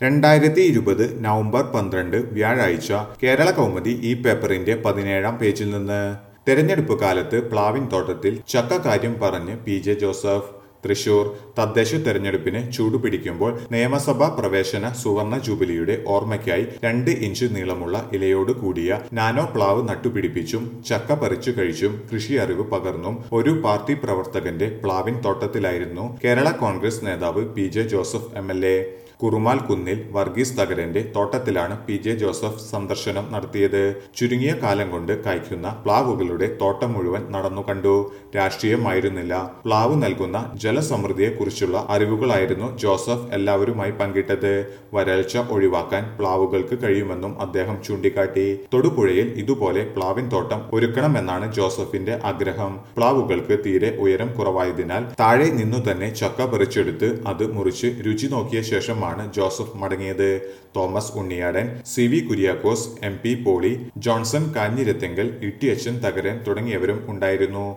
രണ്ടായിരത്തി ഇരുപത് നവംബർ പന്ത്രണ്ട് വ്യാഴാഴ്ച കേരള കൗമുദി ഈ പേപ്പറിന്റെ പതിനേഴാം പേജിൽ നിന്ന് തെരഞ്ഞെടുപ്പ് കാലത്ത് പ്ലാവിൻ തോട്ടത്തിൽ ചക്ക കാര്യം പറഞ്ഞ് പി ജെ ജോസഫ് തൃശൂർ തദ്ദേശ തെരഞ്ഞെടുപ്പിന് ചൂടുപിടിക്കുമ്പോൾ നിയമസഭാ പ്രവേശന സുവർണ ജൂബിലിയുടെ ഓർമ്മയ്ക്കായി രണ്ട് ഇഞ്ച് നീളമുള്ള ഇലയോട് കൂടിയ നാനോ പ്ലാവ് നട്ടുപിടിപ്പിച്ചും ചക്ക പറിച്ചു കഴിച്ചും കൃഷി അറിവ് പകർന്നും ഒരു പാർട്ടി പ്രവർത്തകന്റെ പ്ലാവിൻ തോട്ടത്തിലായിരുന്നു കേരള കോൺഗ്രസ് നേതാവ് P J Joseph M L A Kurumal കുന്നിൽ വർഗീസ് തകരന്റെ തോട്ടത്തിലാണ് പി ജെ ജോസഫ് സന്ദർശനം നടത്തിയത് ചുരുങ്ങിയ കാലം കൊണ്ട് കായ്ക്കുന്ന പ്ലാവുകളുടെ തോട്ടം മുഴുവൻ നടന്നു കണ്ടു രാഷ്ട്രീയമായിരുന്നില്ല പ്ലാവ് നൽകുന്ന ജലസമൃദ്ധിയെക്കുറിച്ചുള്ള അറിവുകളായിരുന്നു ജോസഫ് എല്ലാവരുമായി പങ്കിട്ടത് വരൾച്ച ഒഴിവാക്കാൻ പ്ലാവുകൾക്ക് കഴിയുമെന്നും അദ്ദേഹം ചൂണ്ടിക്കാട്ടി തൊടുപുഴയിൽ ഇതുപോലെ പ്ലാവിൻ തോട്ടം ഒരുക്കണമെന്നാണ് ജോസഫിന്റെ ആഗ്രഹം പ്ലാവുകൾക്ക് തീരെ ഉയരം കുറവായതിനാൽ താഴെ നിന്നു തന്നെ ചക്ക പറിച്ചെടുത്ത് അത് മുറിച്ച് രുചി നോക്കിയ ശേഷമാണ് ജോസഫ് മടങ്ങിയത് Thomas Unniyadan C V Kuriakose M P Poly Johnson Kanjirathenkal Ittiyachan Thakaran തുടങ്ങിയവരും ഉണ്ടായിരുന്നു